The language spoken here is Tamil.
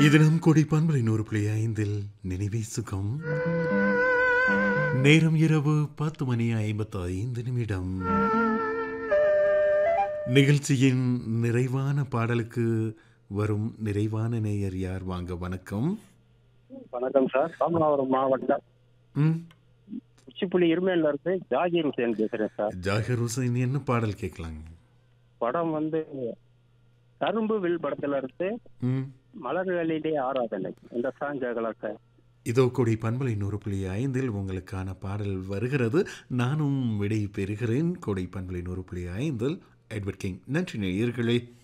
இது நம் கொடி பண்பலை நூறு புள்ளி ஐந்தில் நினைவே சுகம் நேரம் இரவு பத்து மணி ஐம்பத்து ஐந்து நிமிடம் நிகழ்ச்சியின் நிறைவான பாடலுக்கு வரும் நிறைவான நேயர் யார் வாங்க வணக்கம் வணக்கம் சார் ராமநாதபுரம் மாவட்டம் ம் உச்சிப்புள்ளி இருமேல இருந்து ஜாகிர் ஹுசேன் பேசுறேன் சார் ஜாகர் ஹுசைன் என்ன பாடல் கேட்கலாங்க படம் வந்து கரும்பு வில் படத்துல இருந்து ம் மலர்களிலே ஆராதனை இந்த சாங் கேட்கலாம் சார் இதோ கொடி பண்பலை நூறு புள்ளி ஐந்தில் உங்களுக்கான பாடல் வருகிறது நானும் விடை பெறுகிறேன் கொடை பண்பலை நூறு புள்ளி ஐந்தில் எட்வர்ட் கிங் நன்றி நேயர்களே